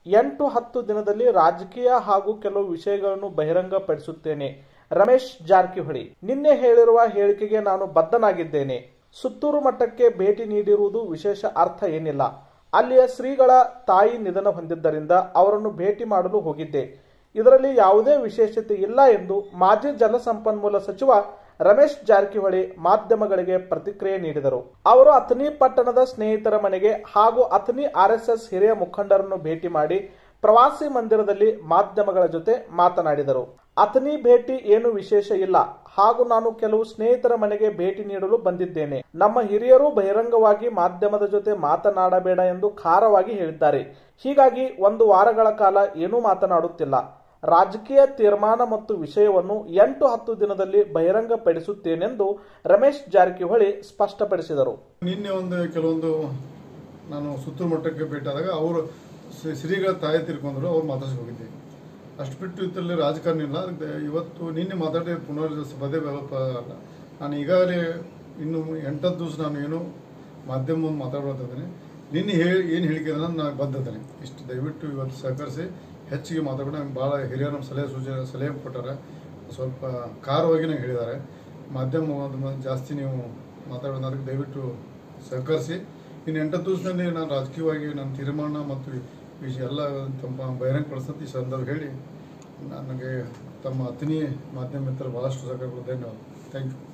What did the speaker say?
ಎಂಟು ಹತ್ತು ದಿನದಲ್ಲಿ ರಾಜಕೀಯ ಹಾಗೂ ಕೆಲವು ವಿಷಯಗಳನ್ನು ಬಹಿರಂಗಪಡಿಸುತ್ತೇನೆ ರಮೇಶ್ ಜಾರಕಿಹೊಳಿ ನಿನ್ನೆ ಹೇಳಿರುವ ಹೇಳಿಕೆಗೆ ನಾನು ಬದ್ಧನಾಗಿದ್ದೇನೆ ಸುತ್ತೂರು ಮಠಕ್ಕೆ ಭೇಟಿ ನೀಡಿರುವುದು ವಿಶೇಷ ಅರ್ಥ ಏನಿಲ್ಲ ಅಲ್ಲಿಯ ಶ್ರೀಗಳ ತಾಯಿ ನಿಧನ ಹೊಂದಿದ್ದರಿಂದ ಅವರನ್ನು ಭೇಟಿ ಮಾಡಲು ಹೋಗಿದ್ದೆ ಇದರಲ್ಲಿ ಯಾವುದೇ ವಿಶೇಷತೆ ಇಲ್ಲ ಎಂದು ಮಾಜಿ ಜಲಸಂಪನ್ಮೂಲ ಸಚಿವ ರಮೇಶ್ ಜಾರಕಿಹೊಳಿ ಮಾಧ್ಯಮಗಳಿಗೆ ಪ್ರತಿಕ್ರಿಯೆ ನೀಡಿದರು ಅವರು ಅಥಣಿ ಪಟ್ಟಣದ ಸ್ನೇಹಿತರ ಮನೆಗೆ ಹಾಗೂ ಅಥಣಿ ಆರ್ಎಸ್ಎಸ್ ಹಿರಿಯ ಮುಖಂಡರನ್ನು ಭೇಟಿ ಮಾಡಿ ಪ್ರವಾಸಿ ಮಂದಿರದಲ್ಲಿ ಮಾಧ್ಯಮಗಳ ಜೊತೆ ಮಾತನಾಡಿದರು ಅಥಣಿ ಭೇಟಿ ಏನು ವಿಶೇಷ ಇಲ್ಲ ಹಾಗೂ ನಾನು ಕೆಲವು ಸ್ನೇಹಿತರ ಮನೆಗೆ ಭೇಟಿ ನೀಡಲು ಬಂದಿದ್ದೇನೆ ನಮ್ಮ ಹಿರಿಯರು ಬಹಿರಂಗವಾಗಿ ಮಾಧ್ಯಮದ ಜೊತೆ ಮಾತನಾಡಬೇಡ ಎಂದು ಖಾರವಾಗಿ ಹೇಳಿದ್ದಾರೆ ಹೀಗಾಗಿ ಒಂದು ವಾರಗಳ ಕಾಲ ಏನೂ ಮಾತನಾಡುತ್ತಿಲ್ಲ ರಾಜಕೀಯ ತೀರ್ಮಾನ ಮತ್ತು ವಿಷಯವನ್ನು ಎಂಟು ಹತ್ತು ದಿನದಲ್ಲಿ ಬಹಿರಂಗಪಡಿಸುತ್ತೇನೆಂದು ರಮೇಶ್ ಜಾರಕಿಹೊಳಿ ಸ್ಪಷ್ಟಪಡಿಸಿದರು ನಿನ್ನೆ ಒಂದು ಕೆಲವೊಂದು ನಾನು ಸುತ್ತೂರು ಮಟ್ಟಕ್ಕೆ ಭೇಟಿಯಾದಾಗ ಅವರು ಶ್ರೀ- ಶ್ರೀಗಳ ತಾಯಿ ತೀರ್ಕೊಂಡ್ರು ಅವ್ರು ಮಾತಾಡ್ಸಿ ಹೋಗಿದ್ದೆ ಅಷ್ಟು ಬಿಟ್ಟು ಇದರಲ್ಲಿ ರಾಜಕಾರಣ ಇಲ್ಲ ಅದಕ್ಕೆ ಇವತ್ತು ನಿನ್ನೆ ಮಾತಾಡಿ ಪುನರ್ ಪದೇ ಪ- ಅಲ್ಲ ನಾನು ಈಗಾಗಲೇ ಇನ್ನು ಎಂಟತ್ತು ದಿವಸ ನಾನು ಏನು ಮಾಧ್ಯಮ ಮುಂದೆ ಮಾತಾಡ್ಬೋದಿದ್ದೇನೆ ನಿನ್ನೆ ಹೇಳಿ ಏನು ಹೇಳಿಕೆ ನಾನು ಬದ್ಧತೇನೆ ಇಷ್ಟು ದಯವಿಟ್ಟು ಇವತ್ತು ಸಹಕರಿಸಿ ಹೆಚ್ಚಿಗೆ ಮಾತಾಡೋಣ ನಂಗೆ ಭಾಳ ಹಿರಿಯರು ನಮ್ಮ ಸಲಹೆ ಸೂಚನೆ ಸಲಹೆ ಕೊಟ್ಟಾರೆ ಸ್ವಲ್ಪ ಖಾರವಾಗಿ ನಂಗೆ ಹೇಳಿದ್ದಾರೆ ಮಾಧ್ಯಮ ಒಂದು ಜಾಸ್ತಿ ನೀವು ಮಾತಾಡೋಣ ಅದಕ್ಕೆ ದಯವಿಟ್ಟು ಸಹಕರಿಸಿ ಇನ್ನು ಎಂಟತ್ತು ದಿವಸದಲ್ಲಿ ನಾನು ರಾಜಕೀಯವಾಗಿ ನನ್ನ ತೀರ್ಮಾನ ಮತ್ತು ವಿಷಯ ಎಲ್ಲ ತಮ್ಮ ಬಹಿರಂಗಪಡಿಸಂತ ಈ ಸಂದರ್ಭ ಹೇಳಿ ನನಗೆ ತಮ್ಮ ಅತಿನಿ ಮಾಧ್ಯಮ ಮಿತ್ರರು ಭಾಳಷ್ಟು ಸಹಕಾರ ಧನ್ಯವಾದ ಥ್ಯಾಂಕ್ ಯು